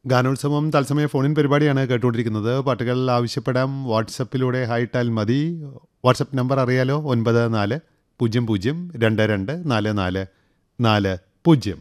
ഗാനോത്സവം തത്സമയ ഫോണിൻ പരിപാടിയാണ് കേട്ടുകൊണ്ടിരിക്കുന്നത് പാട്ടുകൾ ആവശ്യപ്പെടാം വാട്സപ്പിലൂടെ ഹായിട്ടാൽ മതി വാട്സപ്പ് നമ്പർ അറിയാലോ ഒൻപത് നാല് പൂജ്യം പൂജ്യം രണ്ട് രണ്ട് നാല് നാല് നാല് പൂജ്യം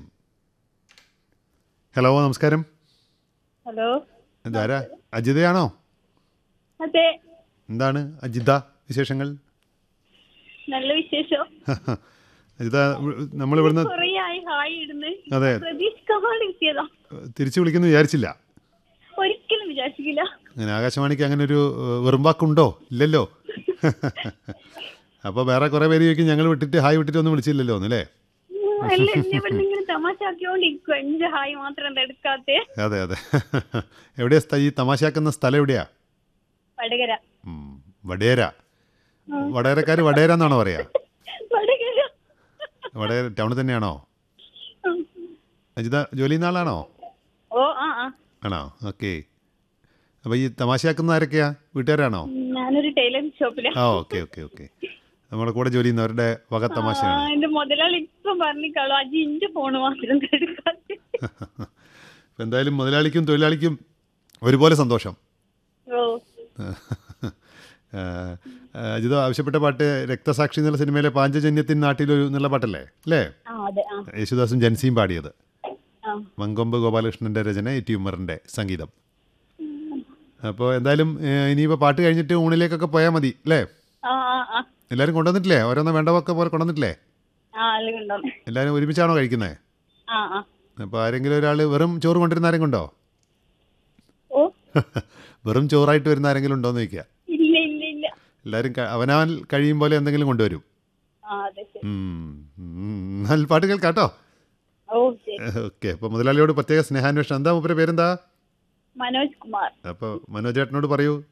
ഹലോ നമസ്കാരം ഹലോ ഇതാരാ അജിതയാണോ അതെ എന്താണ് അജിത വിശേഷങ്ങൾ നല്ല വിശേഷം അജിത നമ്മൾ ഇവിടുന്ന് കൊറേ ആയി ഹായ് ഇടുന്ന് അതെ പ്രതീക്ഷിക്കാതെ കിട്ടിയതാ തിരിച്ചു വിളിക്കുന്നു വിചാരിച്ചില്ല ഒരിക്കലും വിചാരിച്ചില്ല അങ്ങനെ ആകാശവാണിക്ക് അങ്ങനെ ഒരു ഏഹ്, വെറുമ്പാക്കുണ്ടോ ഇല്ലല്ലോ അപ്പോൾ വേറെ കുറേ പേര് ചോദിക്കും ഞങ്ങൾ വിട്ടിട്ട് ഹായ് വിട്ടിട്ട് ഒന്നും വിളിച്ചില്ലല്ലോ എന്നല്ലേ അല്ല എന്നെ ഇവിടെ ഇങ്ങനെ തമാശാക്കിയോണ്ടിരിക്കും എന്റെ ഹായ് മാത്രം എന്താ എടുക്കാത്തെ അതെ അതെ എവിടെയാ സ്ഥ- ഈ തമാശയാക്കുന്ന സ്ഥലം എവിടെയാ വടകര ഉം, വടേര വടേരക്കാർ വടേര എന്നാണോ പറയാ വടകര വടേര ടൗണിൽ തന്നെയാണോ അജിത ജോലി ചെയ്യുന്ന ആളാണോ ഓ ആ ആ ആണോ ഓക്കെ അപ്പോൾ ഈ തമാശയാക്കുന്ന ആരൊക്കെയാ വീട്ടുകാരാണോ ഞാനൊരു ടൈലറിംഗ് ഷോപ്പിലാ ആ ഓക്കെ ഓക്കെ ഓക്കെ നമ്മുടെ കൂടെ ജോലി ചെയ്യുന്നവരുടെ വക ആ, തമാശയാണ് എന്റെ മുതലാളി ഇപ്പം പറഞ്ഞിക്കാളു അജി ഇന്റെ ഫോണ് മാത്രം എന്താ എടുക്കാത്തെ ഇപ്പം എന്തായാലും മുതലാളിക്കും തൊഴിലാളിക്കും ഒരുപോലെ സന്തോഷം ഓ ആ, ആ, അജിത ആവശ്യപ്പെട്ട പാട്ട് രക്തസാക്ഷി എന്നുള്ള സിനിമയിലെ പാഞ്ചജന്യത്തിൻ നാട്ടിലൊരു എന്നുള്ള പാട്ടല്ലേ അല്ലേ ആ അതെ ആ യേശുദാസും ജൻസിയും പാടിയത് ആ മങ്കൊമ്പ് ഗോപാലകൃഷ്ണൻ്റെ രചന എ ടി ഉമ്മറിൻ്റെ സംഗീതം അപ്പോൾ എന്തായാലും ഏ, ഇനിയിപ്പോൾ പാട്ട് കഴിഞ്ഞിട്ട് ഊണിലേക്കൊക്കെ പോയാൽ മതി അല്ലേ ആ ആ ആ എല്ലാവരും കൊണ്ടുവന്നിട്ടില്ലേ ഓരോന്ന് വേണ്ടവൊക്കെ പോലെ കൊണ്ടുവന്നിട്ടില്ലേ ആ അല്ലെങ്കിൽ ഉണ്ടോ എല്ലാവരും ഒരുമിച്ചാണോ കഴിക്കുന്നത് ആ ആ അപ്പോൾ ആരെങ്കിലും ഒരാൾ വെറും ചോറ് കൊണ്ടിരുന്ന ആരെങ്കിലും ഉണ്ടോ ഓ വെറും ചോറായിട്ട് വരുന്ന ആരെങ്കിലും ഉണ്ടോ എന്ന് ചോദിക്കുക ഇല്ല ഇല്ല ഇല്ല എല്ലാവരും ക- അവനവൻ കഴിയും പോലെ എന്തെങ്കിലും കൊണ്ടുവരും ആ അതെ ശരി ഉം. ഉം. നല്ല പാട്ട് കേൾക്കാട്ടോ ഓ ശരി ഓക്കെ അപ്പോൾ മുതലാളിയോട് പ്രത്യേക സ്നേഹാന്വേഷണം എന്താ മൂപ്പരെ പേരെന്താ മനോജ് കുമാർ അപ്പോൾ മനോജ് ചേട്ടനോട് പറയൂ